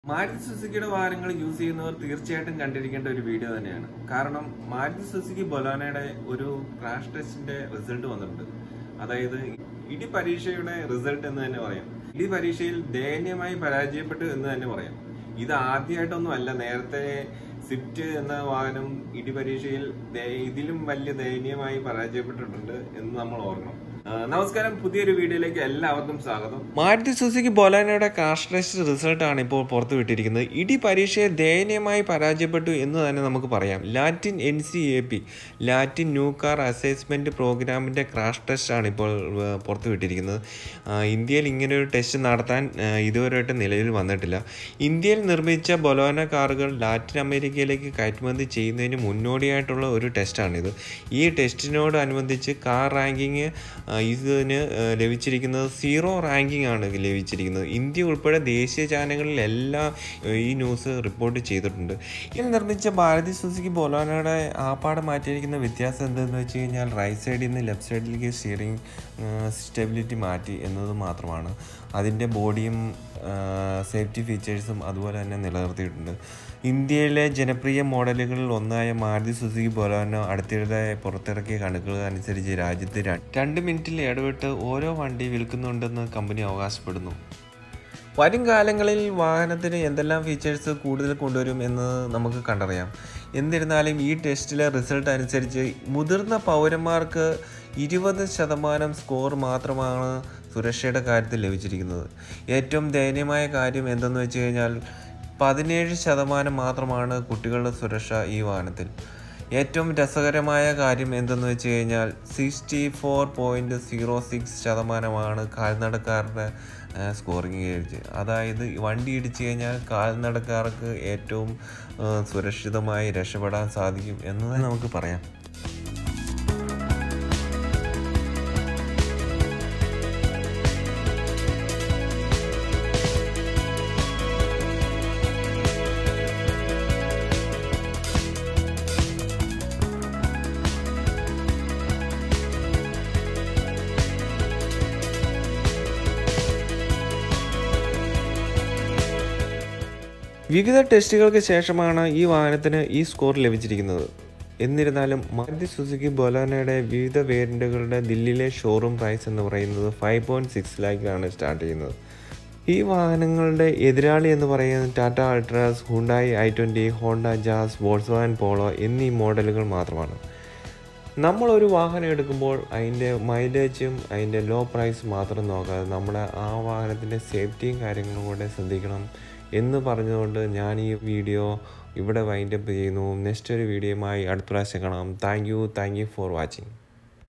മാരുതി സുസുക്കിയുടെ വാഹനങ്ങൾ യൂസ് ചെയ്യുന്നവർ തീർച്ചയായിട്ടും കണ്ടിരിക്കേണ്ട ഒരു വീഡിയോ തന്നെയാണ് കാരണം മാരുതി സുസുക്കി ബൊലാനയുടെ ഒരു ക്രാഷ് ടെസ്റ്റിന്റെ റിസൾട്ട് വന്നിട്ടുണ്ട് അതായത് ഇടി പരീക്ഷയുടെ റിസൾട്ട് എന്ന് തന്നെ പറയാം ഇടി പരീക്ഷയിൽ ദയനീയമായി പരാജയപ്പെട്ടു എന്ന് തന്നെ പറയാം ഇത് ആദ്യമായിട്ടൊന്നും അല്ല നേരത്തെ സ്വിഫ്റ്റ് എന്ന വാഹനം ഇടി പരീക്ഷയിൽ ദയ- ഇതിലും വലിയ ദയനീയമായി പരാജയപ്പെട്ടിട്ടുണ്ട് എന്ന് നമ്മൾ ഓർക്കണം ആ, നമസ്കാരം പുതിയൊരു വീഡിയോയിലേക്ക് എല്ലാവർക്കും സ്വാഗതം മാരുതി സുസുക്കി ബൊലാനയുടെ കാഷ് ടെസ്റ്റ് റിസൾട്ട് ആണ് ഇപ്പോൾ പുറത്തുവിട്ടിരിക്കുന്നത് ഇടി പരീക്ഷയെ ദയനീയമായി പരാജയപ്പെട്ടു എന്ന് തന്നെ നമുക്ക് പറയാം Latin N C A P Latin new car assessment പ്രോഗ്രാമിന്റെ ക്രാഷ് ടെസ്റ്റ് ആണ് ഇപ്പോൾ ആ, പുറത്തുവിട്ടിരിക്കുന്നത് ആ, ഇന്ത്യയിൽ ഇങ്ങനെ ഒരു ടെസ്റ്റ് നടത്താൻ ആ, ഇതുവരെയായിട്ട് നിലവിൽ വന്നിട്ടില്ല ഇന്ത്യയിൽ നിർമ്മിച്ച ബൊലോന കാറുകൾ ലാറ്റിൻ അമേരിക്കയിലേക്ക് കയറ്റുമതി ചെയ്യുന്നതിന് മുന്നോടിയായിട്ടുള്ള ഒരു ടെസ്റ്റാണിത് ഈ ടെസ്റ്റിനോടനുബന്ധിച്ച് കാർ റാങ്കിങ് ഇതിന് ആ, ലഭിച്ചിരിക്കുന്നത് സീറോ റാങ്കിങ് ആണ് ലഭിച്ചിരിക്കുന്നത് ഇന്ത്യ ഉൾപ്പെടെ ദേശീയ ചാനലുകളിലെല്ലാം ആ, ഈ ന്യൂസ് റിപ്പോർട്ട് ചെയ്തിട്ടുണ്ട് ഇതിൽ നിർമ്മിച്ച ഭാരതി സുസുക്കി ബൊലോനയുടെ ആപ്പാട് മാറ്റിയിരിക്കുന്ന വ്യത്യാസം എന്തെന്ന് വെച്ച് കഴിഞ്ഞാൽ റൈറ്റ് സൈഡിൽ നിന്ന് ലെഫ്റ്റ് സൈഡിലേക്ക് സ്റ്റിയറിംഗ് സ്റ്റെബിലിറ്റി മാറ്റി എന്നത് മാത്രമാണ് അതിൻ്റെ ബോഡിയും സേഫ്റ്റി ഫീച്ചേഴ്സും അതുപോലെ തന്നെ നിലനിർത്തിയിട്ടുണ്ട് ഇന്ത്യയിലെ ജനപ്രിയ മോഡലുകളിൽ ഒന്നായ മാരുതി സുസുക്കി ബൊലോനോ അടുത്തിടെ പുറത്തിറക്കിയ കണക്കുകൾ അനുസരിച്ച് രാജ്യത്ത് ര- രണ്ട് മിനിറ്റിൽ ഇടവിട്ട് ഓരോ വണ്ടി വിൽക്കുന്നുണ്ടെന്ന് കമ്പനി അവകാശപ്പെടുന്നു വരും കാലങ്ങളിൽ വാഹനത്തിന് എന്തെല്ലാം ഫീച്ചേഴ്സ് കൂടുതൽ കൊണ്ടുവരും എന്ന് നമുക്ക് കണ്ടറിയാം എന്നിരുന്നാലും ഈ ടെസ്റ്റിലെ റിസൾട്ട് അനുസരിച്ച് മുതിർന്ന പൗരന്മാർക്ക് ഇരുപത് ശതമാനം സ്കോർ മാത്രമാണ് സുരക്ഷയുടെ കാര്യത്തിൽ ലഭിച്ചിരിക്കുന്നത് ഏറ്റവും ദയനീയമായ കാര്യം എന്തെന്ന് വെച്ച് കഴിഞ്ഞാൽ പതിനേഴ് ശതമാനം മാത്രമാണ് കുട്ടികളുടെ സുരക്ഷ ഈ വാഹനത്തിൽ ഏറ്റവും രസകരമായ കാര്യം എന്തെന്ന് വെച്ച് കഴിഞ്ഞാൽ sixty four point zero six ശതമാനമാണ് കാൽനടക്കാരുടെ സ്കോറിംഗ് ഗേജ് അതായത് വണ്ടി ഇടിച്ചു കഴിഞ്ഞാൽ കാൽനടക്കാർക്ക് ഏറ്റവും ആ, സുരക്ഷിതമായി രക്ഷപ്പെടാൻ സാധിക്കും എന്ന് നമുക്ക് പറയാം വിവിധ ടെസ്റ്റുകൾക്ക് ശേഷമാണ് ഈ വാഹനത്തിന് ഈ സ്കോർ ലഭിച്ചിരിക്കുന്നത് എന്നിരുന്നാലും മാരുതി സുസുക്കി ബൊലാനയുടെ വിവിധ വേരിയൻറ്റുകളുടെ ദില്ലിയിലെ ഷോറൂം പ്രൈസ് എന്ന് പറയുന്നത് ഫൈവ് പോയിൻറ്റ് സിക്സ് ലാഖിലാണ് സ്റ്റാർട്ട് ചെയ്യുന്നത് ഈ വാഹനങ്ങളുടെ എതിരാളി എന്ന് പറയുന്നത് Tata Altroz Hyundai I twenty Honda Jazz Volkswagen Polo എന്നീ മോഡലുകൾ മാത്രമാണ് നമ്മളൊരു വാഹനം എടുക്കുമ്പോൾ അതിൻ്റെ മൈലേജും അതിൻ്റെ ലോ പ്രൈസ് മാത്രം നോക്കാതെ നമ്മുടെ ആ വാഹനത്തിൻ്റെ സേഫ്റ്റിയും കാര്യങ്ങളും കൂടെ ശ്രദ്ധിക്കണം എന്ന് പറഞ്ഞുകൊണ്ട് ഞാൻ ഈ വീഡിയോ ഇവിടെ വൈൻഡപ്പ് ചെയ്യുന്നു നെക്സ്റ്റ് ഒരു വീഡിയോയുമായി അടുത്ത പ്രാവശ്യം കാണാം thank you thank you for watching